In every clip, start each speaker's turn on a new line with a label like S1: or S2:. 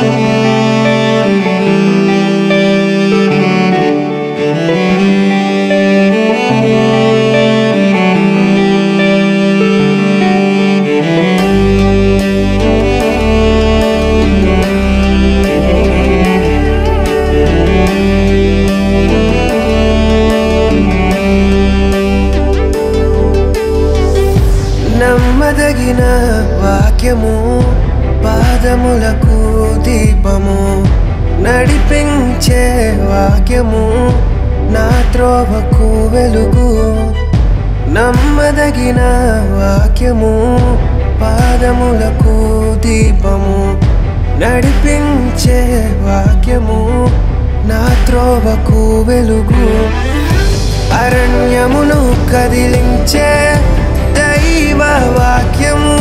S1: నమ్మదగిన వాక్యము పాదములకు దీపము నడిపించే వాక్యము నా త్రోవకు వెలుగు నమ్మదగిన వాక్యము పాదములకు దీపము నడిపించే వాక్యము నా త్రోవకు వెలుగు అరణ్యమును కదిలించే దైవ వాక్యము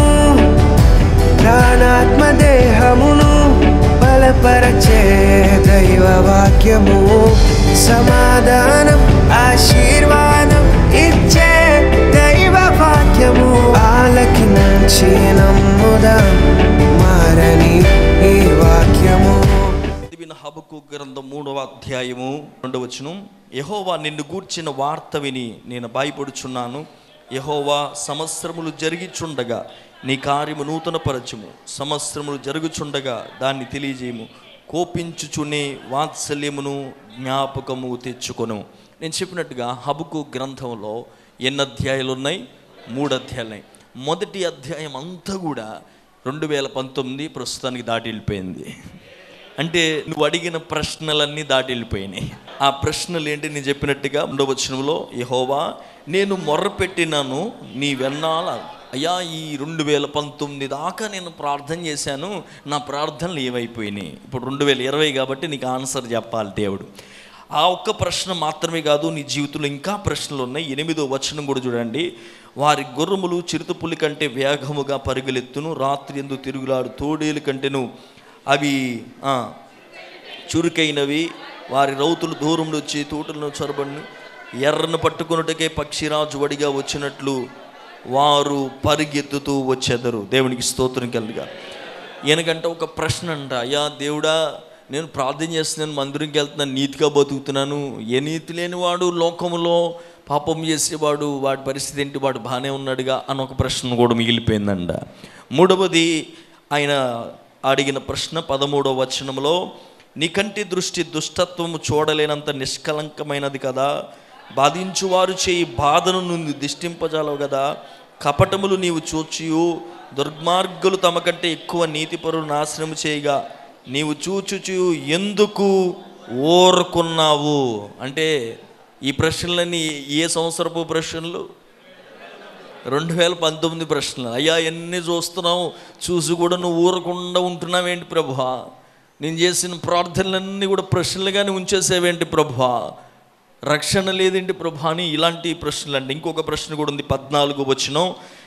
S1: ప్రాణాత్మ దేహమును బలపరచే దైవ వాక్యము సమాధానం ఆశీర్వాదం ఇచ్చే దైవ వాక్యము ఆలకించి నమ్ముదాం మారని ఈ వాక్యము
S2: చదివిన హబకు గ్రంథం మూడవ అధ్యాయము రెండవ వచనం యహోవా నిన్ను గూర్చిన వార్త విని నేను భయపడుచున్నాను యహోవా సంవత్సరములు జరిగిచుండగా నీ కార్యము నూతన పరచుము సంవత్సరములు జరుగుచుండగా దాన్ని తెలియజేయము కోపించుచునే వాత్సల్యమును జ్ఞాపకము తెచ్చుకొను నేను చెప్పినట్టుగా హబకు గ్రంథంలో ఎన్ని అధ్యాయాలు ఉన్నాయి మూడు అధ్యాయాలు ఉన్నాయి మొదటి అధ్యాయం అంతా కూడా రెండు వేల పంతొమ్మిది ప్రస్తుతానికి దాటి వెళ్ళిపోయింది అంటే నువ్వు అడిగిన ప్రశ్నలన్నీ దాటి వెళ్ళిపోయినాయి ఆ ప్రశ్నలు ఏంటి నేను చెప్పినట్టుగా ఉండవచనంలో యహోవా నేను మొర్రపెట్టినాను నీ వెన్నాల అయ్యా ఈ రెండు వేల పంతొమ్మిది దాకా నేను ప్రార్థన చేశాను నా ప్రార్థనలు ఏమైపోయినాయి ఇప్పుడు రెండు వేల ఇరవై కాబట్టి నీకు ఆన్సర్ చెప్పాలి దేవుడు ఆ ఒక్క ప్రశ్న మాత్రమే కాదు నీ జీవితంలో ఇంకా ప్రశ్నలు ఉన్నాయి ఎనిమిదో వచనం కూడా చూడండి వారి గుర్రములు చిరుతపులి కంటే వేగముగా పరుగులెత్తును రాత్రి ఎందు తిరుగులాడు తోడేలు కంటేను అవి ఆ, చురుకైనవి వారి రౌతులు దూరంలో వచ్చి తోటలను చొరబడిను ఎర్రను పట్టుకున్నట్టుకే పక్షిరాజు వడిగా వచ్చినట్లు వారు పరిగెత్తుతూ వచ్చేదరు దేవునికి స్తోత్రం కలుగా ఈయనకంటే ఒక ప్రశ్న అంట అయ్యా దేవుడా నేను ప్రార్థన చేస్తున్నాను మందిరంకి వెళ్తున్నాను నీతిగా బతుకుతున్నాను ఏ నీతి లేనివాడు లోకంలో పాపం చేసేవాడు వాడి పరిస్థితి ఏంటి వాడు బాగానే ఉన్నాడుగా అని ఒక ప్రశ్న కూడా మిగిలిపోయిందంట మూడవది ఆయన అడిగిన ప్రశ్న పదమూడవ వచనంలో నీ కంటి దృష్టి దుష్టత్వము చూడలేనంత నిష్కలంకమైనది కదా బాధించువారు చేయి బాధను నుండి దిష్టింపజాలవు కదా కపటములు నీవు చూచియు దుర్మార్గులు తమ కంటే ఎక్కువ నీతిపరులు నాశనము చేయగా నీవు చూచుచు ఎందుకు ఓరుకున్నావు అంటే ఈ ప్రశ్నలన్నీ ఏ సంవత్సరపు ప్రశ్నలు రెండు వేల పంతొమ్మిది ప్రశ్నలు అయ్యా ఎన్ని చూస్తున్నావు చూసి కూడా నువ్వు ఊరకుండా ఉంటున్నావేంటి ప్రభువా నేను చేసిన ప్రార్థనలన్నీ కూడా ప్రశ్నలుగానే ఉంచేసేవేంటి ప్రభువా రక్షణ లేదేంటి ప్రభా అని ఇలాంటి ప్రశ్నలు అండి ఇంకొక ప్రశ్న కూడా ఉంది పద్నాలుగు వచ్చిన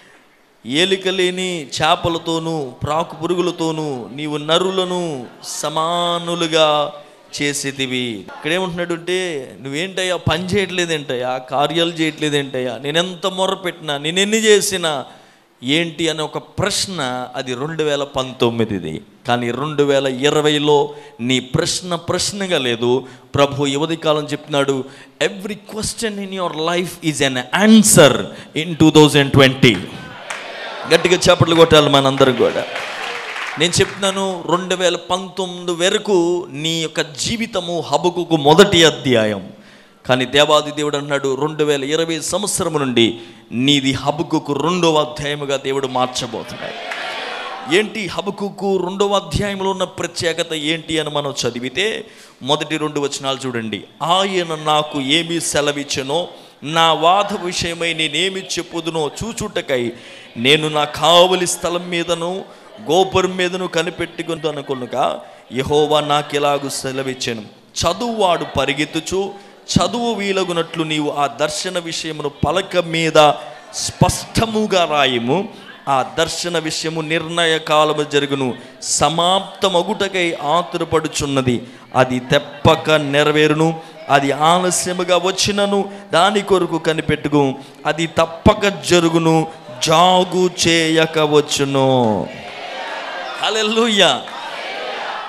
S2: ఏలిక లేని చేపలతోనూ ప్రాకు పురుగులతోనూ నీవు నరులను సమానులుగా చేసేదివి ఇక్కడేమంటున్నాడు అంటే నువ్వేంటయ్యా పని చేయట్లేదేంటయ్యా కార్యాలు చేయట్లేదేంటయ్యా నేను ఎంత మొర్ర పెట్టినా నేను ఎన్ని చేసినా ఏంటి అనే ఒక ప్రశ్న అది రెండు వేల పంతొమ్మిదిది కానీ రెండు వేల ఇరవైలో నీ ప్రశ్న ప్రశ్నగా లేదు ప్రభు యువతి కాలం చెప్తున్నాడు every question in your life is an answer in two thousand twenty గట్టిగా చప్పట్లు కొట్టాలి మనందరం కూడా నేను చెప్తున్నాను రెండు వేల పంతొమ్మిది వరకు నీ యొక్క జీవితము హబకుకు మొదటి అధ్యాయం కానీ దేవాది దేవుడు అన్నాడు రెండు వేల ఇరవై సంవత్సరం నుండి నీది హబకుకు రెండవ అధ్యాయముగా దేవుడు మార్చబోతున్నాడు ఏంటి హబకుకు రెండవ అధ్యాయంలో ఉన్న ప్రత్యేకత ఏంటి అని మనం చదివితే మొదటి రెండు వచనాలు చూడండి ఆయన నాకు ఏమి సెలవిచ్చనో నా వాద విషయమై నేనేమి చెప్పుదునో చూచుటకై నేను నా కావలి స్థలం మీదను గోపురం మీదను కనిపెట్టుకుంటూ అనుకునగా యహోవా నాకెలాగు సెలవిచ్చాను చదువువాడు పరిగెత్తుచు చదువు వీలగునట్లు నీవు ఆ దర్శన విషయమును పలక మీద స్పష్టముగా రాయము ఆ దర్శన విషయము నిర్ణయ కాలము జరుగును సమాప్తమగుటకై ఆతురపడుచున్నది అది తెప్పక నెరవేరును అది ఆలస్యముగా వచ్చినను దాని కొరకు కనిపెట్టుకు అది తప్పక జరుగును జాగు చేయక వచ్చును హల్లెలూయా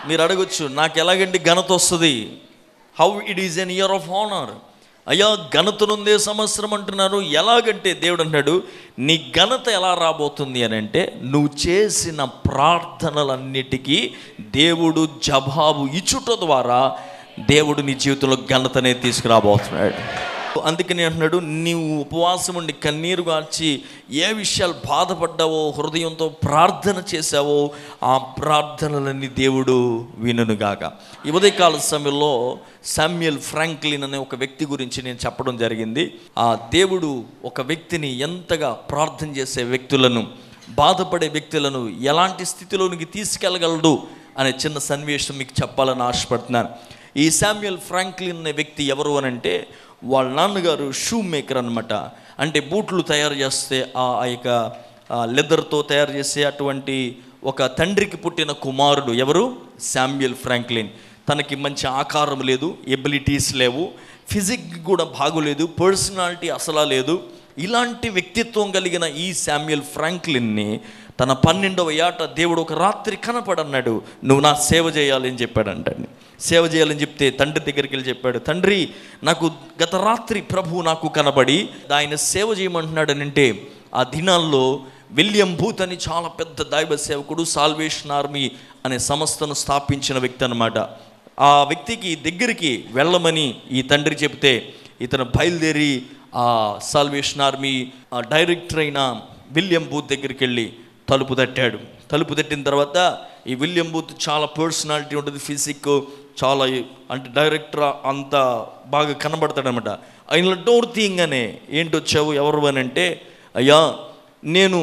S2: మీరు అడగొచ్చు నాకు ఎలాగండి ఘనత వస్తుంది how it is an year of honour అయ్యా ఘనతనుందే సంవత్సరం అంటున్నారు ఎలాగంటే దేవుడు అన్నాడు నీ ఘనత ఎలా రాబోతుంది అని అంటే నువ్వు చేసిన ప్రార్థనలన్నిటికీ దేవుడు జవాబు ఇచ్చుట ద్వారా దేవుడు నీ జీవితంలో ఘనతనే తీసుకురాబోతున్నాడు అందుకని అంటున్నాడు నీవు ఉపవాసం ఉండి కన్నీరు గార్చి ఏ విషయాలు బాధపడ్డావో హృదయంతో ప్రార్థన చేశావో ఆ ప్రార్థనలన్నీ దేవుడు వినుగాక ఈ ఉదయకాల సమయంలో శామ్యుయల్ ఫ్రాంక్లిన్ అనే ఒక వ్యక్తి గురించి నేను చెప్పడం జరిగింది ఆ దేవుడు ఒక వ్యక్తిని ఎంతగా ప్రార్థన చేసే వ్యక్తులను బాధపడే వ్యక్తులను ఎలాంటి స్థితిలోనికి తీసుకెళ్ళగలడు అనే చిన్న సన్నివేశం మీకు చెప్పాలని ఆశపడుతున్నాను ఈ శామ్యుయల్ ఫ్రాంక్లిన్ అనే వ్యక్తి ఎవరు అని అంటే వాళ్ళ నాన్నగారు షూ మేకర్ అనమాట అంటే బూట్లు తయారు చేస్తే ఆ ఆ యొక్క లెదర్తో తయారు చేసే అటువంటి ఒక తండ్రికి పుట్టిన కుమారుడు ఎవరు శామ్యుయల్ ఫ్రాంక్లిన్ తనకి మంచి ఆకారం లేదు ఎబిలిటీస్ లేవు ఫిజిక్ కూడా బాగోలేదు పర్సనాలిటీ అసలా లేదు ఇలాంటి వ్యక్తిత్వం కలిగిన ఈ శామ్యుయల్ ఫ్రాంక్లిన్ని తన పన్నెండవ ఏట దేవుడు ఒక రాత్రి కనపడన్నాడు నువ్వు నా సేవ చేయాలని చెప్పాడంటండి సేవ చేయాలని చెప్తే తండ్రి దగ్గరికి వెళ్ళి చెప్పాడు తండ్రి నాకు గత రాత్రి ప్రభువు నాకు కనబడి ఆయన సేవ చేయమంటున్నాడు అని అంటే ఆ దినాల్లో విలియం బూత్ అని చాలా పెద్ద దైవ సేవకుడు సాల్వేషన్ ఆర్మీ అనే సంస్థను స్థాపించిన వ్యక్తి అనమాట ఆ వ్యక్తికి దగ్గరికి వెళ్ళమని ఈ తండ్రి చెప్తే ఇతను బయలుదేరి ఆ సాల్వేషన్ ఆర్మీ ఆ డైరెక్టర్ అయిన విలియం బూత్ దగ్గరికి వెళ్ళి తలుపు తట్టాడు తలుపు తట్టిన తర్వాత ఈ విలియం బూత్ చాలా పర్సనాలిటీ ఉంటుంది ఫిజిక్ చాలా అంటే డైరెక్టర్ అంత బాగా కనబడతాడనమాట ఆయన డోర్ తీయంగానే ఏంటి వచ్చావు ఎవరు అని అంటే అయ్యా నేను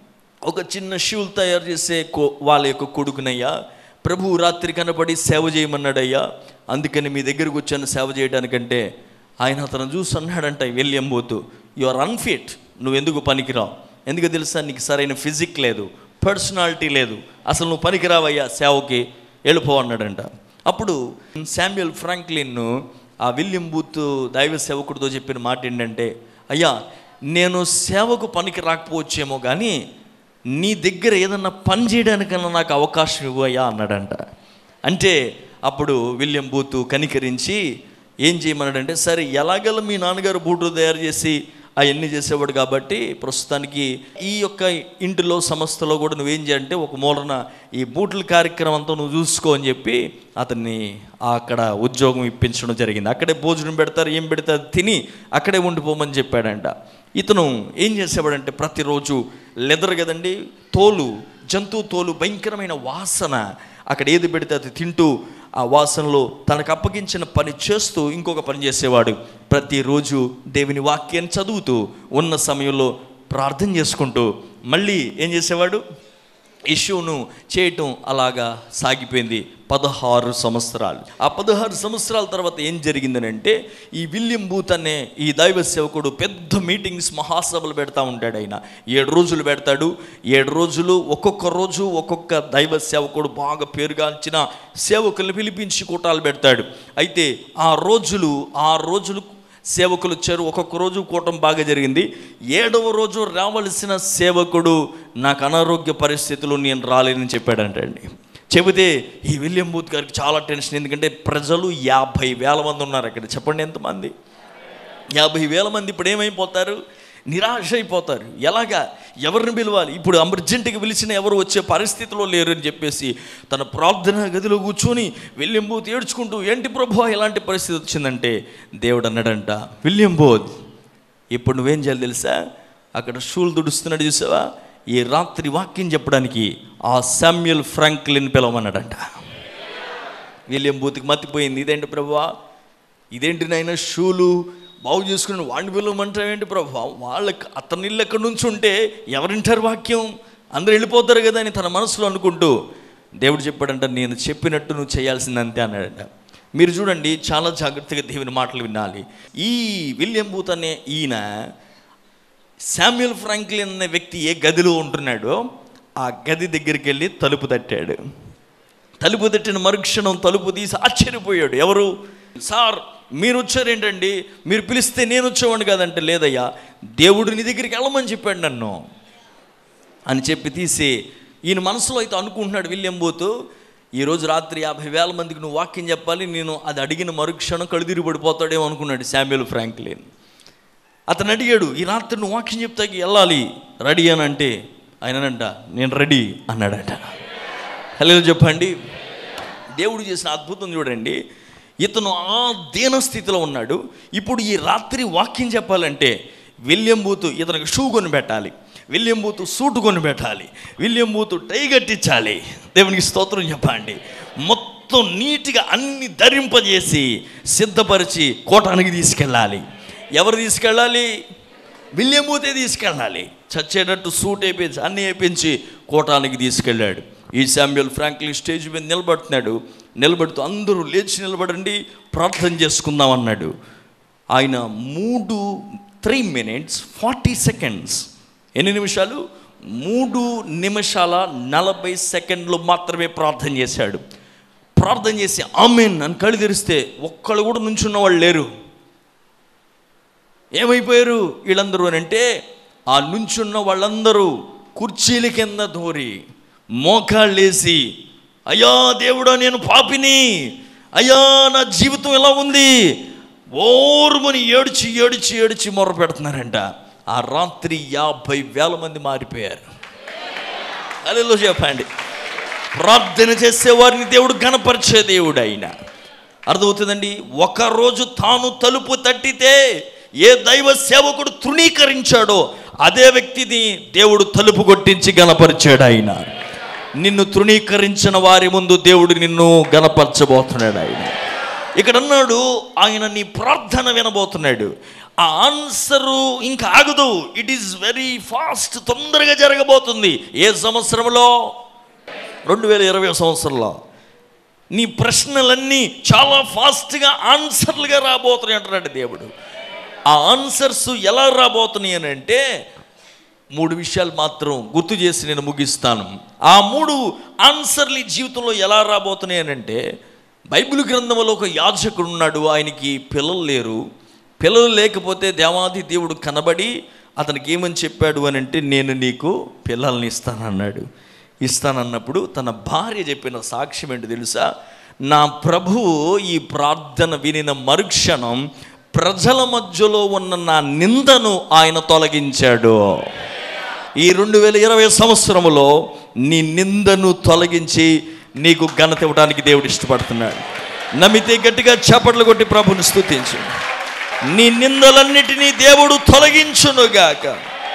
S2: ఒక చిన్న షూలు తయారు చేసే కో వాళ్ళ యొక్క కొడుకునయ్యా ప్రభు రాత్రి కనపడి సేవ చేయమన్నాడయ్యా అందుకని మీ దగ్గరకు వచ్చాను సేవ చేయడానికంటే ఆయన అతను చూసి అన్నాడంట వెళ్ళి పోతూ యు ఆర్ అన్ఫిట్ నువ్వు ఎందుకు పనికిరావు ఎందుకు తెలుసా నీకు సరైన ఫిజిక్ లేదు పర్సనాలిటీ లేదు అసలు నువ్వు పనికిరావయ్యా సేవకి వెళ్ళిపో అన్నాడంట అప్పుడు శామ్యుయల్ ఫ్రాంక్లిన్ ఆ విలియం బూత్ దైవ సేవకుడితో చెప్పిన మాట ఏంటంటే అయ్యా నేను సేవకు పనికి రాకపోవచ్చేమో కానీ నీ దగ్గర ఏదన్నా పని చేయడానికన్నా నాకు అవకాశం ఇవ్వయ్యా అన్నాడంట అంటే అప్పుడు విలియం బూత్ కనికరించి ఏం చేయమన్నాడంటే సరే ఎలాగల మీ నాన్నగారు బూట్లు తయారు చేసి అవన్నీ చేసేవాడు కాబట్టి ప్రస్తుతానికి ఈ యొక్క ఇంటిలో సంస్థలో కూడా నువ్వేం చేయాలంటే ఒక మూలన ఈ బూట్ల కార్యక్రమం అంతా నువ్వు చూసుకో అని చెప్పి అతన్ని అక్కడ ఉద్యోగం ఇప్పించడం జరిగింది అక్కడే భోజనం పెడతారు ఏం పెడతారు తిని అక్కడే ఉండిపోమని చెప్పాడంట ఇతను ఏం చేసేవాడంటే ప్రతిరోజు లెదర్ కదండి తోలు జంతువు తోలు భయంకరమైన వాసన అక్కడ ఏది పెడితే అది తింటూ ఆ వాసనలో తనకు అప్పగించిన పని చేస్తూ ఇంకొక పని చేసేవాడు ప్రతిరోజు దేవుని వాక్యాన్ని చదువుతూ ఉన్న సమయంలో ప్రార్థన చేసుకుంటూ మళ్ళీ ఏం చేసేవాడు ఇష్యూను చేయటం అలాగా సాగిపోయింది పదహారు సంవత్సరాలు ఆ పదహారు సంవత్సరాల తర్వాత ఏం జరిగిందనంటే ఈ విలియం బూత్ అనే ఈ దైవ సేవకుడు పెద్ద మీటింగ్స్ మహాసభలు పెడతా ఉంటాడు ఆయన ఏడు రోజులు పెడతాడు ఏడు రోజులు ఒక్కొక్క రోజు ఒక్కొక్క దైవ సేవకుడు బాగా పేరుగాంచిన సేవకుల్ని పిలిపించి కూటాలు పెడతాడు అయితే ఆ రోజులు ఆ రోజులు సేవకులు వచ్చారు ఒక్కొక్క రోజు కూటం బాగా జరిగింది ఏడవ రోజు రావలసిన సేవకుడు నాకు అనారోగ్య పరిస్థితులు నేను రాలేనని చెప్పాడంటండి చెబితే ఈ విలియం బూత్ గారికి చాలా టెన్షన్ ఎందుకంటే ప్రజలు యాభై వేల మంది ఉన్నారు అక్కడ చెప్పండి ఎంతమంది యాభై వేల మంది ఇప్పుడు ఏమైపోతారు నిరాశ అయిపోతారు ఎలాగా ఎవరిని పిలవాలి ఇప్పుడు అమర్జెంటుగా పిలిచిన ఎవరు వచ్చే పరిస్థితిలో లేరు అని చెప్పేసి తన ప్రార్థన గదిలో కూర్చొని విలియం బోత్ ఏడ్చుకుంటూ ఏంటి ప్రభు ఎలాంటి పరిస్థితి వచ్చిందంటే దేవుడు అన్నాడంట విలియం బోత్ ఇప్పుడు నువ్వేం చేయాలి తెలుసా అక్కడ షూలు దుడుస్తున్నాడు చూసావా ఈ రాత్రి వాక్యం చెప్పడానికి ఆ శామ్యుల్ ఫ్రాంక్లిన్ పిలవమన్నాడంట విలియం బూత్కి మతిపోయింది ఇదేంటి ప్రభువా ఇదేంటి నాయన షూలు బాగు చేసుకుని వాడిని పిలవమంటావేంటి ప్రభు వాళ్ళకి అతని ఇల్లు ఎక్కడి నుంచి ఉంటే ఎవరింటారు వాక్యం అందరూ వెళ్ళిపోతారు కదా అని తన మనసులో అనుకుంటూ దేవుడు చెప్పాడంట నేను చెప్పినట్టు నువ్వు చేయాల్సింది అంతే అన్నాడంట మీరు చూడండి చాలా జాగ్రత్తగా దేవుని మాటలు వినాలి ఈ విలియం బూత్ అనే ఈయన శామ్యుల్ ఫ్రాంక్లిన్ అనే వ్యక్తి ఏ గదిలో ఉంటున్నాడో ఆ గది దగ్గరికి వెళ్ళి తలుపు తట్టాడు తలుపు తట్టిన మరుక్షణం తలుపు తీసి ఆశ్చర్యపోయాడు ఎవరు సార్ మీరు వచ్చారేంటండి మీరు పిలిస్తే నేను వచ్చేవాడిని కాదంటే లేదయ్యా దేవుడు నీ దగ్గరికి వెళ్ళమని చెప్పాడు నన్ను అని చెప్పి తీసి ఈయన మనసులో అయితే అనుకుంటున్నాడు విలియం బోతు ఈరోజు రాత్రి యాభై వేల మందికి నువ్వు వాక్యం చెప్పాలి నేను అది అడిగిన మరుక్షణం కడుదిరి పడిపోతాడేమో అనుకున్నాడు శామ్యుల్ ఫ్రాంక్లిన్ అతను అడిగాడు ఈ రాత్రి నువ్వు వాక్యం చెప్తాకి వెళ్ళాలి రెడీ అని అంటే ఆయనంట నేను రెడీ అన్నాడట హలో చెప్పండి దేవుడు చేసిన అద్భుతం చూడండి ఇతను ఆ దీన స్థితిలో ఉన్నాడు ఇప్పుడు ఈ రాత్రి వాక్యం చెప్పాలంటే విలియం బూత్ ఇతనికి షూ కొని పెట్టాలి విలియం బూత్ సూట్ కొని పెట్టాలి విలియం బూత్ టై కట్టించాలి దేవునికి స్తోత్రం చెప్పండి మొత్తం నీట్గా అన్ని ధరింపజేసి సిద్ధపరిచి కోటానికి తీసుకెళ్ళాలి ఎవరు తీసుకెళ్ళాలి విలియం బూతే తీసుకెళ్ళాలి చచ్చేటట్టు సూట్ వేయించి అన్నీ వేయించి కోటానికి తీసుకెళ్ళాడు ఈ శామ్యుల్ ఫ్రాంక్లిన్ స్టేజ్ మీద నిలబడుతున్నాడు నిలబడుతూ అందరూ లేచి నిలబడండి ప్రార్థన చేసుకుందాం అన్నాడు ఆయన మూడు త్రీ మినిట్స్ ఫార్టీ సెకండ్స్ ఎన్ని నిమిషాలు మూడు నిమిషాల నలభై సెకండ్లు మాత్రమే ప్రార్థన చేశాడు ప్రార్థన చేసి ఆమెన్ అని కళ్ళు తెరిస్తే ఒక్కళ్ళు కూడా నుంచున్న వాళ్ళు లేరు ఏమైపోయారు వీళ్ళందరూ అని అంటే ఆ నుంచున్న వాళ్ళందరూ కుర్చీల కింద దూరి మోకాళ్ళేసి అయ్యా దేవుడా నేను పాపిని అయ్యా నా జీవితం ఎలా ఉంది ఓర్మని ఏడ్చి ఏడ్చి ఏడ్చి మొర్ర పెడుతున్నారంట ఆ రాత్రి యాభై వేల మంది మారిపోయారు అదేలో చెప్పండి ప్రార్థన చేసే వారిని దేవుడు గణపరిచే దేవుడు ఆయన అర్థమవుతుందండి ఒకరోజు తాను తలుపు తట్టితే ఏ దైవ సేవకుడు తృణీకరించాడో అదే వ్యక్తిని దేవుడు తలుపు కొట్టించి గణపరిచాడు ఆయన నిన్ను తృణీకరించిన వారి ముందు దేవుడు నిన్ను గణపరచబోతున్నాడు ఆయన ఇక్కడ అన్నాడు ఆయన నీ ప్రార్థన వినబోతున్నాడు ఆ ఆన్సరు ఇంకా ఆగదు ఇట్ ఈస్ వెరీ ఫాస్ట్ తొందరగా జరగబోతుంది ఏ సంవత్సరంలో రెండు వేల ఇరవై సంవత్సరంలో నీ ప్రశ్నలన్నీ చాలా ఫాస్ట్గా ఆన్సర్లుగా రాబోతున్నాయి అంటున్నాడు దేవుడు ఆ ఆన్సర్స్ ఎలా రాబోతున్నాయి అని అంటే మూడు విషయాలు మాత్రం గుర్తు చేసి నేను ముగిస్తాను ఆ మూడు ఆన్సర్లు ఈ జీవితంలో ఎలా రాబోతున్నాయి అని అంటే బైబిల్ గ్రంథంలో ఒక యాజకుడు ఉన్నాడు ఆయనకి పిల్లలు లేరు పిల్లలు లేకపోతే దేవాది దేవుడు కనబడి అతనికి ఏమని చెప్పాడు అని అంటే నేను నీకు పిల్లల్ని ఇస్తానన్నాడు ఇస్తానన్నప్పుడు తన భార్య చెప్పిన సాక్ష్యం ఏంటి తెలుసా నా ప్రభువు ఈ ప్రార్థన వినిన మరుక్షణం ప్రజల మధ్యలో ఉన్న నా నిందను ఆయన తొలగించాడు ఈ రెండు వేల ఇరవై సంవత్సరములో నీ నిందను తొలగించి నీకు ఘనత ఇవ్వడానికి దేవుడు ఇష్టపడుతున్నాడు నమ్మితే గట్టిగా చప్పట్లు కొట్టి ప్రభుని స్తుతించు నీ నిందలన్నిటినీ దేవుడు తొలగించునుగాక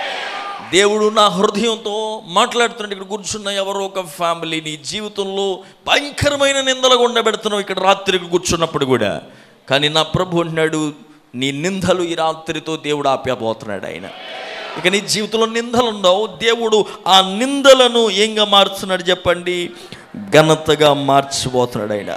S2: దేవుడు నా హృదయంతో మాట్లాడుతున్నాడు ఇక్కడ కూర్చున్న ఎవరో ఒక ఫ్యామిలీ నీ జీవితంలో భయంకరమైన నిందలు ఉండబెడుతున్నావు ఇక్కడ రాత్రికి కూర్చున్నప్పుడు కూడా కానీ నా ప్రభు అంటున్నాడు నీ నిందలు ఈ రాత్రితో దేవుడు ఆపేపోతున్నాడు ఆయన ఇక నీ జీవితంలో నిందలు ఉండవు దేవుడు ఆ నిందలను ఏంగా మార్చున్నాడు చెప్పండి ఘనతగా మార్చిపోతున్నాడు ఆయన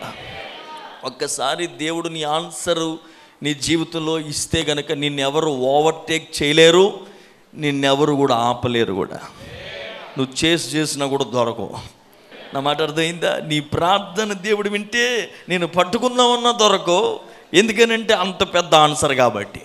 S2: ఒక్కసారి దేవుడు నీ ఆన్సరు నీ జీవితంలో ఇస్తే గనక నిన్నెవరు ఓవర్టేక్ చేయలేరు నిన్నెవరు కూడా ఆపలేరు కూడా నువ్వు చేసి చేసినా కూడా దొరకవు నా మాట అర్థమైందా నీ ప్రార్థన దేవుడు వింటే నేను పట్టుకుందామన్నా దొరకవు ఎందుకనంటే అంత పెద్ద ఆన్సర్ కాబట్టి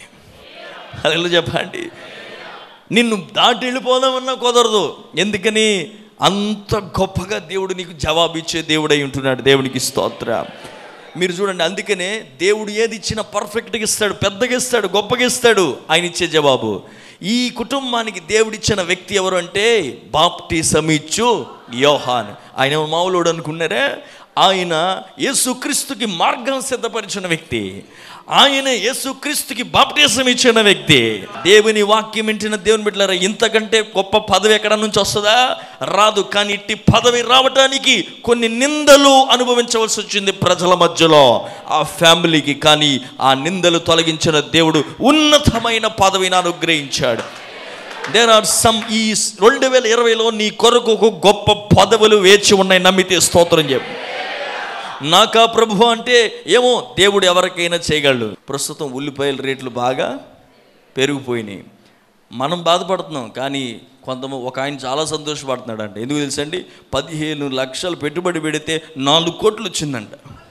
S2: అలా చెప్పండి నిన్ను దాటి వెళ్ళిపోదామన్నా కుదరదు ఎందుకని అంత గొప్పగా దేవుడు నీకు జవాబు ఇచ్చే దేవుడై ఉంటున్నాడు దేవునికి స్తోత్ర మీరు చూడండి అందుకనే దేవుడు ఏది ఇచ్చినా పర్ఫెక్ట్గా ఇస్తాడు పెద్దగా ఇస్తాడు గొప్పగా ఇస్తాడు ఆయన ఇచ్చే జవాబు ఈ కుటుంబానికి దేవుడిచ్చిన వ్యక్తి ఎవరు అంటే బాప్టిజం ఇచ్చు యోహాన్ ఆయన మామూలుడు అనుకున్నారే ఆయన యేసుక్రీస్తుకి మార్గం సిద్ధపరిచిన వ్యక్తి ఆయన యేసుక్రీస్తుకి బాప్టిజం ఇచ్చిన వ్యక్తి దేవుని వాక్యం వింటున్న దేవుని బిడ్డలారా ఇంతకంటే గొప్ప పదవి ఎక్కడ నుంచి వస్తుందా రాదు కానీ ఇట్టి పదవి రావటానికి కొన్ని నిందలు అనుభవించవలసి వచ్చింది ప్రజల మధ్యలో ఆ ఫ్యామిలీకి కానీ ఆ నిందలు తొలగించిన దేవుడు ఉన్నతమైన పదవిని అనుగ్రహించాడు దేర్ ఆర్ సమ్ ఈ రెండు వేల ఇరవైలో నీ కొరకు ఒక గొప్ప పదవులు వేచి ఉన్నాయి నమ్మితే స్తోత్రం చెప్పు నాకా ప్రభు అంటే ఏమో దేవుడు ఎవరికైనా చేయగలడు ప్రస్తుతం ఉల్లిపాయల రేట్లు బాగా పెరిగిపోయినాయి మనం బాధపడుతున్నాం కానీ కొంతమంది ఒక ఆయన చాలా సంతోషపడుతున్నాడు అంట ఎందుకు తెలుసండి పదిహేను లక్షలు పెట్టుబడి పెడితే నాలుగు కోట్లు వచ్చిందంట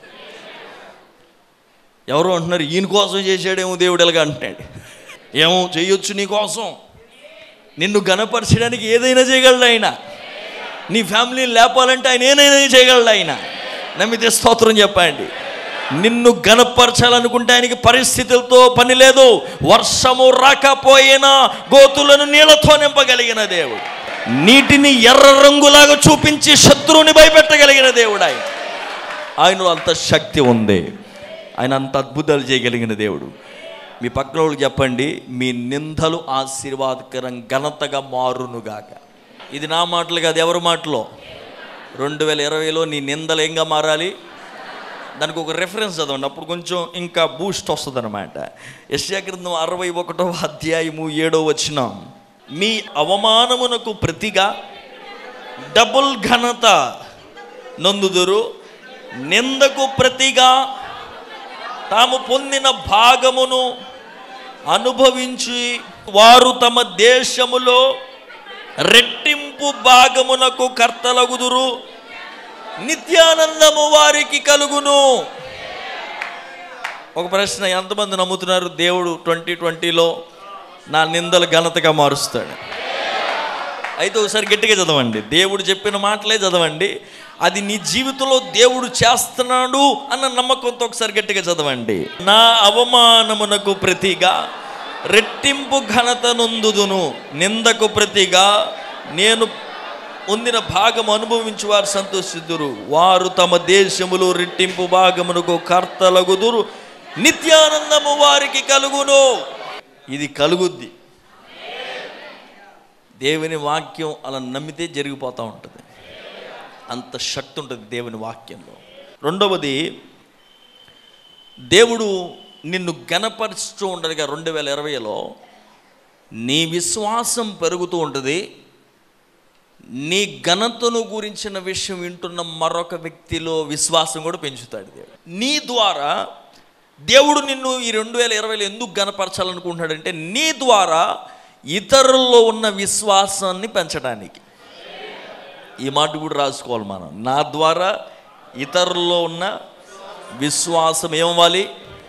S2: ఎవరో అంటున్నారు ఈయన కోసం చేశాడేమో దేవుడు ఎలాగ అంటున్నాడు ఏమో చేయొచ్చు నీ కోసం నిన్ను గణపరచడానికి ఏదైనా చేయగలడు ఆయన నీ ఫ్యామిలీని లేపాలంటే ఆయన ఏదైనా చేయగలడు ఆయన నమ్మితే స్తోత్రం చెప్పండి నిన్ను గనపరచాలనుకుంటే ఆయనకి పరిస్థితులతో పని లేదు వర్షము రాకపోయినా గోతులను నీళ్లతో నింపగలిగిన దేవుడు నీటిని ఎర్ర రంగులాగా చూపించి శత్రువుని భయపెట్టగలిగిన దేవుడు ఆయన ఆయనలో అంత శక్తి ఉంది ఆయన అంత అద్భుతాలు చేయగలిగిన దేవుడు మీ పక్కన వాళ్ళకి చెప్పండి మీ నిందలు ఆశీర్వాదకరం ఘనతగా మారునుగాక ఇది నా మాటలు కాదు ఎవరి మాటలో రెండు వేల ఇరవైలో నీ నిందలు ఏంగా మారాలి దానికి ఒక రెఫరెన్స్ చదవండి అప్పుడు కొంచెం ఇంకా బూస్ట్ వస్తుంది అనమాట యశ్యా గ్రంథం అరవై ఒకటో అధ్యాయము ఏడో వచనం మీ అవమానమునకు ప్రతిగా డబుల్ ఘనత నొందుదురు నిందకు ప్రతిగా తాము పొందిన భాగమును అనుభవించి వారు తమ దేశములో రెట్టింపు భాగమునకు కర్తలగుదురు నిత్యానందము వారికి కలుగును ఒక ప్రశ్న ఎంతమంది నమ్ముతున్నారు దేవుడు ట్వంటీ ట్వంటీలో నా నిందలు ఘనతగా మారుస్తాడు అయితే ఒకసారి గట్టిగా చదవండి దేవుడు చెప్పిన మాటలే చదవండి అది నీ జీవితంలో దేవుడు చేస్తున్నాడు అన్న నమ్మకంతో ఒకసారి గట్టిగా చదవండి నా అవమానమునకు ప్రతిగా రెట్టింపు ఘనత నొందుదును నిందకు ప్రతిగా నేను పొందిన భాగం అనుభవించి వారు సంతోషిద్దురు వారు తమ దేశములో రెట్టింపు భాగమునకు కర్తలగుదురు నిత్యానందము వారికి కలుగును ఇది కలుగుద్ది దేవుని వాక్యం అలా నమ్మితే జరిగిపోతూ ఉంటుంది అంత శక్తి ఉంటుంది దేవుని వాక్యంలో రెండవది దేవుడు నిన్ను గనపరుస్తూ ఉండగా రెండు వేల ఇరవైలో నీ విశ్వాసం పెరుగుతూ ఉంటుంది నీ ఘనతను గురించిన విషయం వింటున్న మరొక వ్యక్తిలో విశ్వాసం కూడా పెంచుతాడు దేవుడు నీ ద్వారా దేవుడు నిన్ను ఈ రెండు వేల ఇరవైలో ఎందుకు గనపరచాలనుకుంటున్నాడంటే నీ ద్వారా ఇతరుల్లో ఉన్న విశ్వాసాన్ని పెంచడానికి ఈ మాట కూడా రాసుకోవాలి మనం నా ద్వారా ఇతరుల్లో ఉన్న విశ్వాసం ఏమవ్వాలి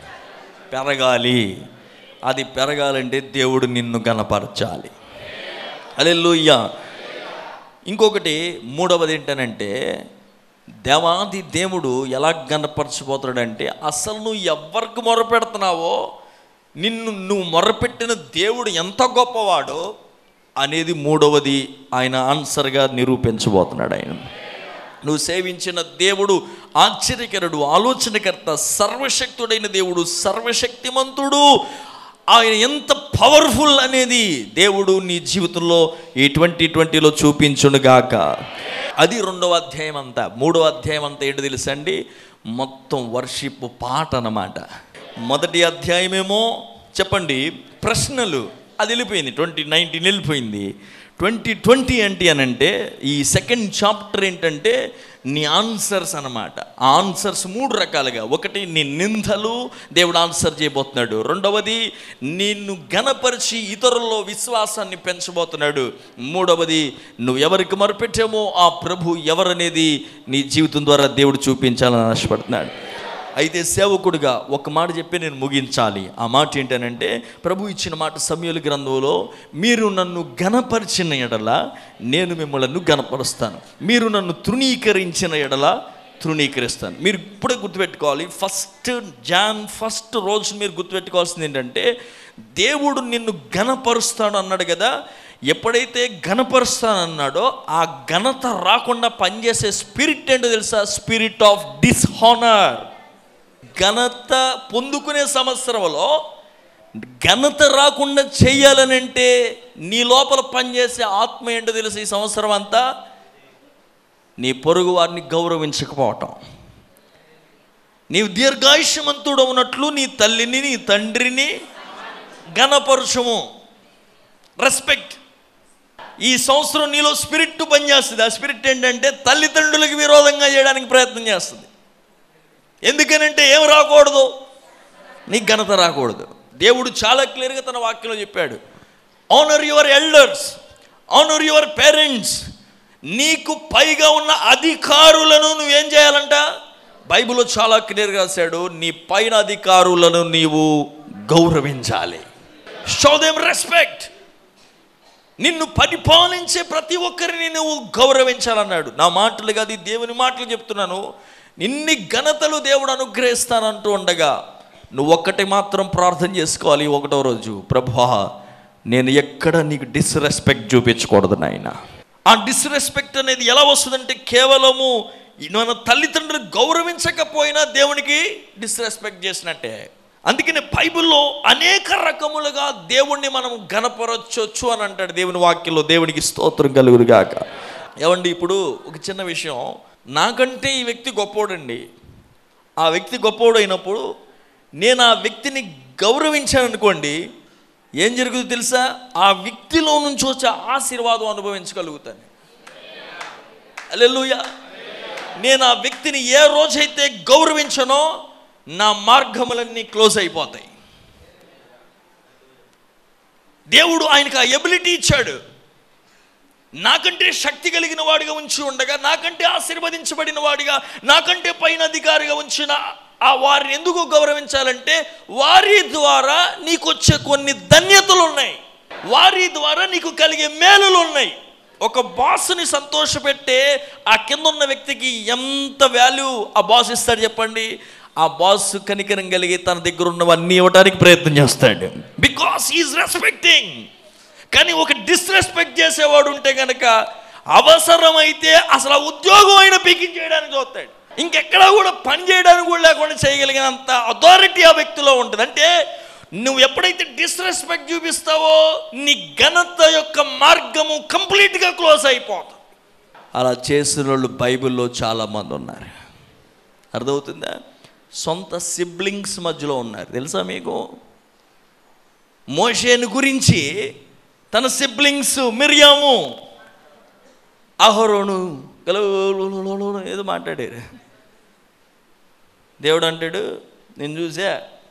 S2: పెరగాలి అది పెరగాలంటే దేవుడు నిన్ను గనపరచాలి అలెలుయ్యా ఇంకొకటి మూడవది ఏంటనంటే దేవాది దేవుడు ఎలా గనపరచిపోతాడంటే అసలు నువ్వు ఎవరికి మొరపెడుతున్నావో నిన్ను నువ్వు మొరపెట్టిన దేవుడు ఎంత గొప్పవాడో అనేది మూడవది ఆయన ఆన్సర్గా నిరూపించబోతున్నాడు ఆయన నువ్వు సేవించిన దేవుడు ఆశ్చర్యకరుడు ఆలోచనకర్త సర్వశక్తుడైన దేవుడు సర్వశక్తిమంతుడు ఆయన ఎంత పవర్ఫుల్ అనేది దేవుడు నీ జీవితంలో ఈ ట్వంటీ ట్వంటీలో చూపించునుగాక అది రెండవ అధ్యాయం అంతా మూడవ అధ్యాయం అంతా ఏంటి తెలుసండి మొత్తం వర్షిప్ పాట అన్నమాట మొదటి అధ్యాయమేమో చెప్పండి ప్రశ్నలు అది వెళ్ళిపోయింది ట్వంటీ నైన్టీన్ వెళ్ళిపోయింది ట్వంటీ ట్వంటీ ఏంటి అని అంటే ఈ సెకండ్ చాప్టర్ ఏంటంటే నీ ఆన్సర్స్ అన్నమాట ఆ ఆన్సర్స్ మూడు రకాలుగా ఒకటి నీ నిందలు దేవుడు ఆన్సర్ చేయబోతున్నాడు రెండవది నిన్ను గనపరిచి ఇతరుల్లో విశ్వాసాన్ని పెంచబోతున్నాడు మూడవది నువ్వు ఎవరికి మరపెట్టామో ఆ ప్రభు ఎవరనేది నీ జీవితం ద్వారా దేవుడు చూపించాలని ఆశపడుతున్నాడు అయితే సేవకుడిగా ఒక మాట చెప్పి నేను ముగించాలి ఆ మాట ఏంటనంటే ప్రభు ఇచ్చిన మాట సమయుల గ్రంథంలో మీరు నన్ను గణపరిచిన ఎడల నేను మిమ్మల్ని గణపరుస్తాను మీరు నన్ను తృణీకరించిన ఎడల తృణీకరిస్తాను మీరు ఇప్పుడే గుర్తుపెట్టుకోవాలి ఫస్ట్ జాన్ ఫస్ట్ రోజు మీరు గుర్తుపెట్టుకోవాల్సింది ఏంటంటే దేవుడు నిన్ను గణపరుస్తాడు అన్నాడు కదా ఎప్పుడైతే గణపరుస్తానన్నాడో ఆ ఘనత రాకుండా పనిచేసే స్పిరిట్ ఏంటో తెలుసా స్పిరిట్ ఆఫ్ డిస్హానర్ ఘనత పొందుకునే సంవత్సరంలో ఘనత రాకుండా చెయ్యాలనంటే నీ లోపల పనిచేసే ఆత్మ ఏంటో తెలుసు ఈ సంవత్సరం అంతా నీ పొరుగు వారిని గౌరవించకపోవటం నీవు దీర్ఘాయుష్యమంతుడు ఉన్నట్లు నీ తల్లిని నీ తండ్రిని ఘనపరుషము రెస్పెక్ట్ ఈ సంవత్సరం నీలో స్పిరిట్ పనిచేస్తుంది ఆ స్పిరిట్ ఏంటంటే తల్లిదండ్రులకు విరోధంగా చేయడానికి ప్రయత్నం చేస్తుంది ఎందుకనంటే ఏం రాకూడదు నీకు ఘనత రాకూడదు దేవుడు చాలా క్లియర్గా తన వాక్యంలో చెప్పాడు honour your elders honour your parents నీకు పైగా ఉన్న అధికారులను నువ్వేం చేయాలంట బైబిల్లో చాలా క్లియర్గా రాశాడు నీ పైన అధికారులను నీవు గౌరవించాలి షో దెమ్ రెస్పెక్ట్ నిన్ను పరిపాలించే ప్రతి ఒక్కరిని నువ్వు గౌరవించాలన్నాడు నా మాటలు కాదు ఈ దేవుని మాటలు చెప్తున్నాను ఇన్ని ఘనతలు దేవుడు అనుగ్రహిస్తానంటూ ఉండగా నువ్వు ఒక్కటి మాత్రం ప్రార్థన చేసుకోవాలి ఈ ఒకటో రోజు ప్రభా నేను ఎక్కడ నీకు డిస్రెస్పెక్ట్ చూపించకూడదు నాయన ఆ డిస్రెస్పెక్ట్ అనేది ఎలా వస్తుందంటే కేవలము మన తల్లిదండ్రులు గౌరవించకపోయినా దేవునికి డిస్రెస్పెక్ట్ చేసినట్టే అందుకని బైబిల్లో అనేక రకములుగా దేవుణ్ణి మనం గణపరచొచ్చు అని అంటాడు దేవుని వాక్యంలో దేవునికి స్తోత్రం కలుగురుగాక ఏమండి ఇప్పుడు ఒక చిన్న విషయం నాకంటే ఈ వ్యక్తి గొప్పోడండి ఆ వ్యక్తి గొప్పోడు అయినప్పుడు నేను ఆ వ్యక్తిని గౌరవించాను అనుకోండి ఏం జరుగుతుందో తెలుసా ఆ వ్యక్తిలో నుంచి వచ్చే ఆశీర్వాదం అనుభవించగలుగుతాను అల్లెలుయ నేను ఆ వ్యక్తిని ఏ రోజైతే గౌరవించనో నా మార్గములన్నీ క్లోజ్ అయిపోతాయి దేవుడు ఆయనకు ఆ ఎబిలిటీ ఇచ్చాడు నాకంటే శక్తి కలిగిన వాడిగా ఉంచి ఉండగా నాకంటే ఆశీర్వదించబడిన వాడిగా నాకంటే పైన అధికారిగా ఉంచిన ఆ వారిని ఎందుకు గౌరవించాలంటే వారి ద్వారా నీకు వచ్చే కొన్ని ధన్యతలు ఉన్నాయి వారి ద్వారా నీకు కలిగే మేలులు ఉన్నాయి ఒక బాస్ని సంతోషపెట్టే ఆ కింద ఉన్న వ్యక్తికి ఎంత వాల్యూ ఆ బాస్ ఇస్తాడు చెప్పండి ఆ బాస్ కనికరం కలిగి తన దగ్గర ఉన్నవన్నీ ఇవ్వడానికి ప్రయత్నం చేస్తాడు బికాస్ ఈజ్ రెస్పెక్టింగ్ కానీ ఒక డిస్రెస్పెక్ట్ చేసేవాడు ఉంటే కనుక అవసరమైతే అసలు ఆ ఉద్యోగం అయినా పీకింగ్ చేయడానికి చూస్తాడు ఇంకెక్కడ కూడా పని చేయడానికి కూడా లేకుండా చేయగలిగినంత అథారిటీ ఆ వ్యక్తిలో ఉంటుంది అంటే నువ్వు ఎప్పుడైతే డిస్రెస్పెక్ట్ చూపిస్తావో నీ ఘనత యొక్క మార్గము కంప్లీట్గా క్లోజ్ అయిపోతుంది అలా చేసిన వాళ్ళు బైబిల్లో చాలామంది ఉన్నారు అర్థమవుతుందా సొంత సిబ్లింగ్స్ మధ్యలో ఉన్నారు తెలుసా మీకు మోషేను గురించి తన సిబ్లింగ్స్ మిరియాము అహరోను గలగలగలగలగల ఏదో మాట్లాడారు దేవుడు అంటాడు నేను చూసా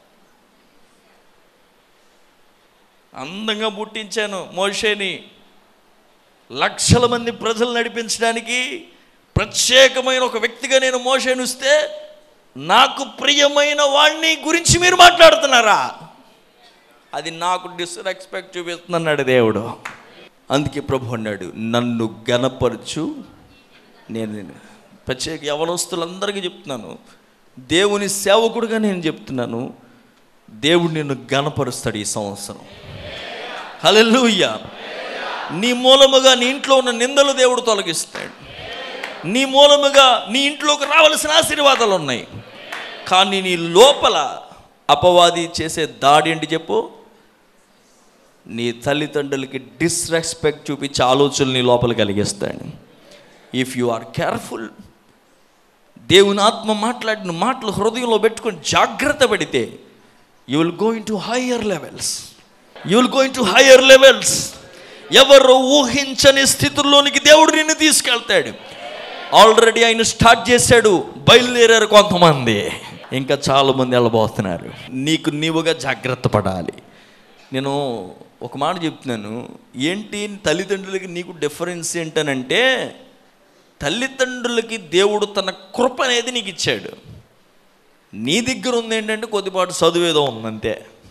S2: అందంగా పుట్టించాను మోషేని లక్షల మంది ప్రజలు నడిపించడానికి ప్రత్యేకమైన ఒక వ్యక్తిగా నేను మోషేను ఇస్తే నాకు ప్రియమైన వాణ్ణి గురించి మీరు మాట్లాడుతున్నారా అది నాకు డిస్రెస్పెక్ట్ చూపిస్తున్నాడు దేవుడు అందుకే ప్రభు అన్నాడు నన్ను గనపరచు నేను నేను ప్రత్యేక యవనస్తులందరికీ చెప్తున్నాను దేవుని సేవకుడుగా నేను చెప్తున్నాను దేవుడు నిన్ను గనపరుస్తాడు ఈ సంవత్సరం హల్లెలూయా నీ మూలముగా నీ ఇంట్లో ఉన్న నిందలు దేవుడు తొలగిస్తాడు నీ మూలముగా నీ ఇంట్లోకి రావాల్సిన ఆశీర్వాదాలు ఉన్నాయి కానీ నీ లోపల అపవాది చేసే దాడి ఏంటి చెప్పు నీ తల్లిదండ్రులకి డిస్రెస్పెక్ట్ చూపించే ఆలోచనలు నీ లోపల కలిగిస్తాడు ఇఫ్ యు ఆర్ కేర్ఫుల్ దేవుని ఆత్మ మాట్లాడిన మాటలు హృదయంలో పెట్టుకొని జాగ్రత్త పడితే you will going to higher levels you will going to higher levels ఎవరు ఊహించని స్థితుల్లోనికి దేవుడు నిన్ను తీసుకెళ్తాడు ఆల్రెడీ ఆయన స్టార్ట్ చేశాడు బయలుదేరారు కొంతమంది ఇంకా చాలా మంది వెళ్ళబోతున్నారు నీకు నీవుగా జాగ్రత్త పడాలి నేను ఒక మాట చెప్తున్నాను ఏంటి తల్లిదండ్రులకి నీకు డిఫరెన్స్ ఏంటనంటే తల్లిదండ్రులకి దేవుడు తన కృప అనేది నీకు ఇచ్చాడు నీ దగ్గర ఉంది ఏంటంటే కొద్దిపాటు చదువేదో ఉందంతే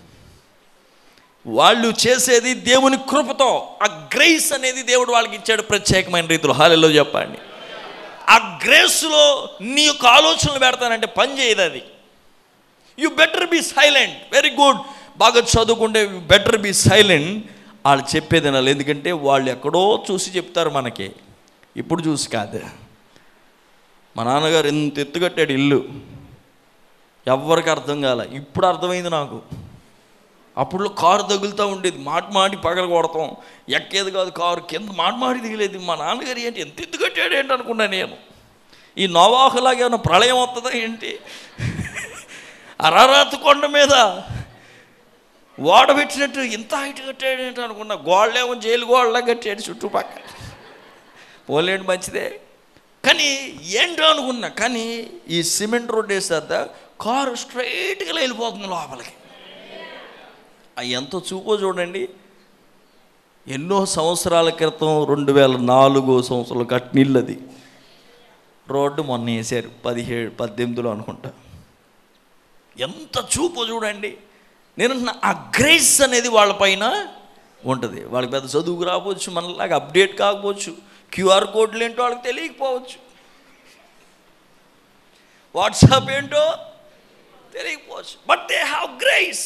S2: వాళ్ళు చేసేది దేవుని కృపతో ఆ గ్రేస్ అనేది దేవుడు వాళ్ళకి ఇచ్చాడు ప్రత్యేకమైన రీతిలో హాలలో చెప్పండి ఆ గ్రేస్లో నీ యొక్క ఆలోచనలు పెడతానంటే పని చేయదు అది you better be silent very good బాగా చదువుకుంటే బెటర్ బీ సైలెంట్ వాళ్ళు చెప్పేది వినాలి ఎందుకంటే వాళ్ళు ఎక్కడో చూసి చెప్తారు మనకి ఇప్పుడు చూసి కాదు మా నాన్నగారు ఎంత ఎత్తుకట్టాడు ఇల్లు ఎవ్వరికి అర్థం కాలే ఇప్పుడు అర్థమైంది నాకు అప్పుడు కారు తగులుతూ ఉండేది మాట మాటి పగల కొడతాం ఎక్కేది కాదు కారు కింద మాట మాటి దిగలేదు మా నాన్నగారు ఏంటి ఎంత ఎత్తు కట్టాడు ఏంటి అనుకున్నా నేను ఈ నోవాహులాగా ఏమైనా ప్రళయం వస్తుందా ఏంటి అరారాతు కొండ మీద ఓడబెట్టినట్టు ఇంత హైట్ కట్టాడు ఏంటి అనుకున్నా గోళ్ళేమో జైలు గోళ్ళ కట్టాడు చుట్టుపక్కల పోలేండి మంచిదే కానీ ఏంటో అనుకున్నా కానీ ఈ సిమెంట్ రోడ్ వేసేద్దా కారు స్ట్రైట్గా వెళ్ళిపోతుంది లోపలికి అవి ఎంతో చూపో చూడండి ఎన్నో సంవత్సరాల క్రితం రెండు వేల నాలుగో సంవత్సరాలు కట్టినిల్లు అది రోడ్డు మొన్న వేసారు పదిహేడు పద్దెనిమిదిలో అనుకుంటా ఎంత చూపు చూడండి నేను అంటున్నా, ఆ గ్రేస్ అనేది వాళ్ళపైన ఉంటుంది వాళ్ళకి పెద్ద చదువుకు రాకపోవచ్చు మనలాగా అప్డేట్ కాకపోవచ్చు క్యూఆర్ కోడ్లు ఏంటో వాళ్ళకి తెలియకపోవచ్చు వాట్సాప్ ఏంటో తెలియకపోవచ్చు బట్ దే హ్యావ్ గ్రేస్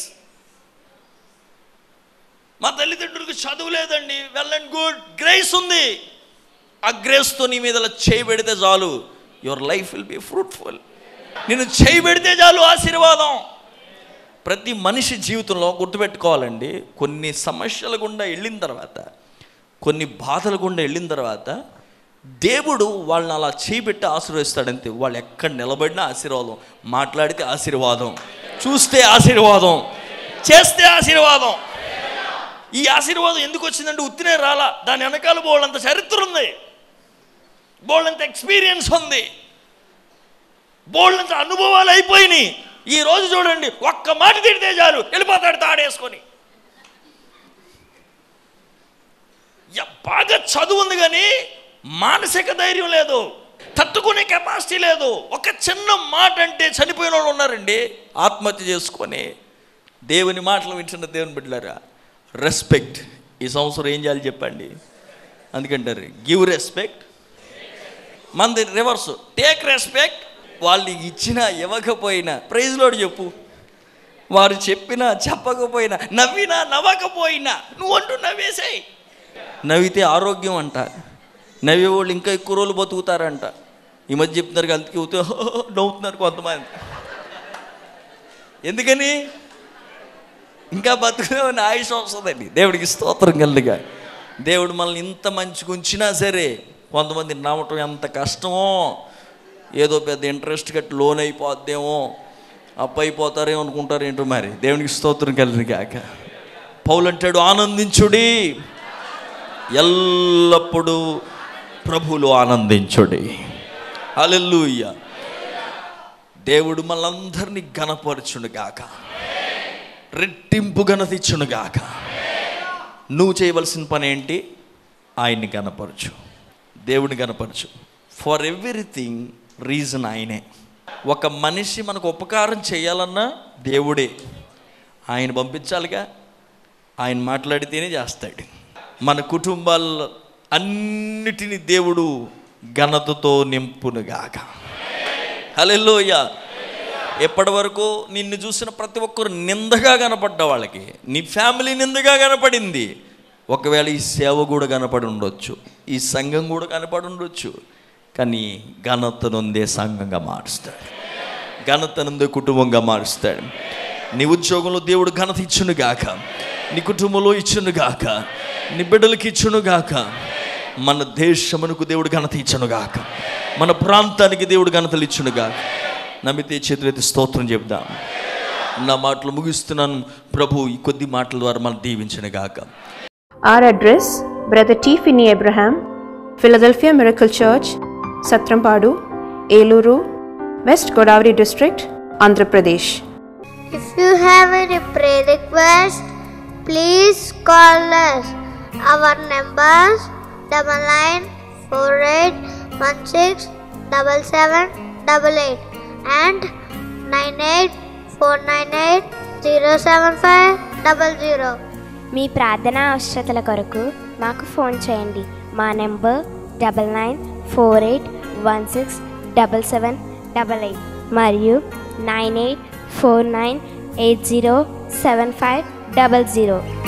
S2: మా తల్లిదండ్రులకు చదువు లేదండి వెల్ అండ్ గుడ్ గ్రేస్ ఉంది ఆ గ్రేస్తో నీ మీద ఇలా చేయి పెడితే చాలు your life will be fruitful నేను చేయి పెడితే చాలు ఆశీర్వాదం ప్రతి మనిషి జీవితంలో గుర్తుపెట్టుకోవాలండి కొన్ని సమస్యల గుండా వెళ్ళిన తర్వాత కొన్ని బాధల గుండా వెళ్ళిన తర్వాత దేవుడు వాళ్ళని అలా చేపెట్టి ఆశీర్వదిస్తాడంతే వాళ్ళు ఎక్కడ నిలబడినా ఆశీర్వాదం మాట్లాడితే ఆశీర్వాదం చూస్తే ఆశీర్వాదం చేస్తే ఆశీర్వాదం ఈ ఆశీర్వాదం ఎందుకు వచ్చిందంటే ఉత్తినే రాలా దాని వెనకాల బోళ్ళంత చరిత్ర ఉంది బోళ్ళంత ఎక్స్పీరియన్స్ ఉంది బోళ్ళంత అనుభవాలు అయిపోయినాయి ఈ రోజు చూడండి ఒక్క మాట తిడితే చాలు వెళ్ళిపోతాడు తాడేసుకొని యా, బాగా చదువు ఉంది కానీ మానసిక ధైర్యం లేదు తట్టుకునే కెపాసిటీ లేదు ఒక చిన్న మాట అంటే చనిపోయిన వాళ్ళు ఉన్నారండి ఆత్మహత్య చేసుకొని దేవుని మాటలు వింటున్న దేవుని బిడ్డలారా రెస్పెక్ట్ ఈ సంవత్సరం ఏం చేయాలి చెప్పండి అందుకంటారు గివ్ రెస్పెక్ట్ మనది రివర్స్ టేక్ రెస్పెక్ట్ వాళ్ళు ఇచ్చినా ఇవ్వకపోయినా ప్రైజ్లోడు చెప్పు వారు చెప్పినా చెప్పకపోయినా నవ్వినా నవ్వకపోయినా నువ్వు అంటూ నవ్వేసాయి నవ్వితే ఆరోగ్యం అంట నవ్వే వాళ్ళు ఇంకా ఎక్కువ రోజులు బతుకుతారంట ఈ మధ్య చెప్తున్నారు కదా, అందుకే ఊతే నవ్వుతున్నారు కొంతమంది ఎందుకని ఇంకా బతుకునే ఆయుష్ వస్తుందండి దేవుడికి స్తోత్రం కలుగా దేవుడు మనల్ని ఇంత మంచిగా ఉంచినా సరే కొంతమంది నమ్మటం ఎంత కష్టమో ఏదో పెద్ద ఇంట్రెస్ట్ కట్టి లోన్ అయిపోద్దేమో అప్పు అయిపోతారేమో అనుకుంటారు ఏంటో మరి దేవునికి స్తోత్రం కలిగి కాక పౌలు అంటాడు ఆనందించుడి ఎల్లప్పుడూ ప్రభువులు ఆనందించుడి హల్లెలూయా దేవుడు మనందరినీ గణపరచును గాక రెట్టింపు ఘనతిచ్చును గాక నువ్వు చేయవలసిన పని ఏంటి ఆయన్ని గణపరచు దేవుని గణపరచు ఫర్ ఎవ్రీథింగ్ రీజన్ ఆయనే ఒక మనిషి మనకు ఉపకారం చేయాలన్నా దేవుడే ఆయన పంపించాలిగా ఆయన మాట్లాడితేనే చేస్తాడు మన కుటుంబాల అన్నిటినీ దేవుడు ఘనతతో నింపునుగాక హల్లెలూయా ఎప్పటి వరకు నిన్ను చూసిన ప్రతి ఒక్కరు నిందగా కనపడ్డ వాళ్ళకి నీ ఫ్యామిలీ నిందగా కనపడింది ఒకవేళ ఈ సేవ కూడా కనపడి ఉండొచ్చు ఈ సంఘం కూడా కనపడి ఉండొచ్చు కానీ ఘనత నొందే సంఘంగా మారుస్తాడు ఘనత నొందే కుటుంబంగా మారుస్తాడు నీ ఉద్యోగంలో దేవుడు ఘనత ఇచ్చును గాక నీ కుటుంబంలో ఇచ్చును గాక నీ బిడ్డలకి ఇచ్చును గాక మన దేశమునకు దేవుడు ఘనత ఇచ్చును గాక మన ప్రాంతానికి దేవుడు ఘనతలు ఇచ్చును గాక నమ్మితే చేతులైతే స్తోత్రం చెప్దాం నా మాటలు ముగిస్తున్నాను ప్రభు ఈ కొద్ది మాటల ద్వారా మనం దీవించను గాక
S3: Our address Brother T. Finney Abraham, Philadelphia Miracle Church, Satrampadu, Eluru, West Godavari District, Andhra Pradesh.
S4: If you have any prayer request, please call us. Our numbers double nine four eight one six double seven double eight and nine eight four nine eight zero seven five double zero.
S5: మీ ప్రార్థనా అవసరతల కొరకు మాకు phone చేయండి మా number double nine four eight one six double seven double eight మరియు nine eight four nine eight zero seven five double zero